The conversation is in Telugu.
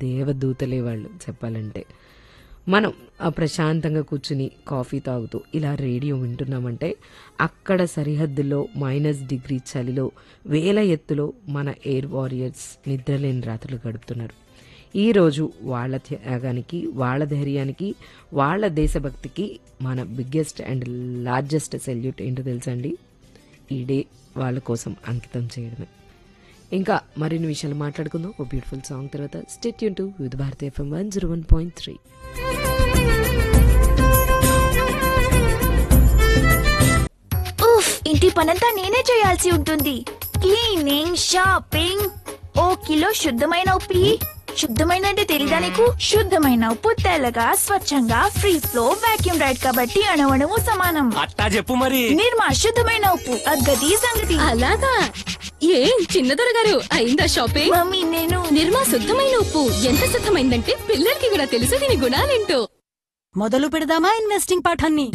దేవదూతలే వాళ్ళు చెప్పాలంటే మనం ఆ ప్రశాంతంగా కూర్చుని కాఫీ తాగుతూ ఇలా రేడియో వింటున్నామంటే అక్కడ సరిహద్దులో మైనస్ డిగ్రీ చలిలో వేల ఎత్తులో మన ఎయిర్ వారియర్స్ నిద్రలేని రాత్రులు గడుపుతున్నారు ఈ రోజు వాళ్ళ త్యాగానికి వాళ్ళ ధైర్యానికి వాళ్ళ దేశభక్తికి మన బిగ్గెస్ట్ అండ్ లార్జెస్ట్ సెల్యూట్ ఏంటో తెలుసండి ఈ డే వాళ్ళ కోసం అంకితం చేయడమే ఇంకా మరిన్ని విషయాలు మాట్లాడుకుందాం ఓ బ్యూటిఫుల్ సాంగ్ తర్వాత స్టేట్ యూన్ to with Bharati FM one zero one point three ఉఫ్ ఇంటి పనంతా నేనే చేయాల్సి ఉంటుంది క్లీనింగ్ షాపింగ్ ఓ కిలో శుద్ధమైన ఉప్పు ఇయ్యి. శుద్ధమైన అంటే తెలీదా నీకు శుద్ధమైన ఉప్పు తెల్లగా స్వచ్ఛంగా ఫ్రీ ఫ్లో వాక్యూమ్ రైడ్ కాబట్టి అణవణము సమానం అట్టా చెప్పు మరి నిర్మా శుద్ధమైన ఉప్పు అగ్గది సంగతి అలాగా ఏం చిన్నదొర గారు అయిందా షాపింగ్ మమ్మీ నేను నిర్మా శుద్ధమైన ఉప్పు ఎంత శుద్ధమైందంటే పిల్లలకి కూడా తెలుసు దీని గుణాలేంటో మొదలు పెడదామా ఇన్వెస్టింగ్ పాఠాన్ని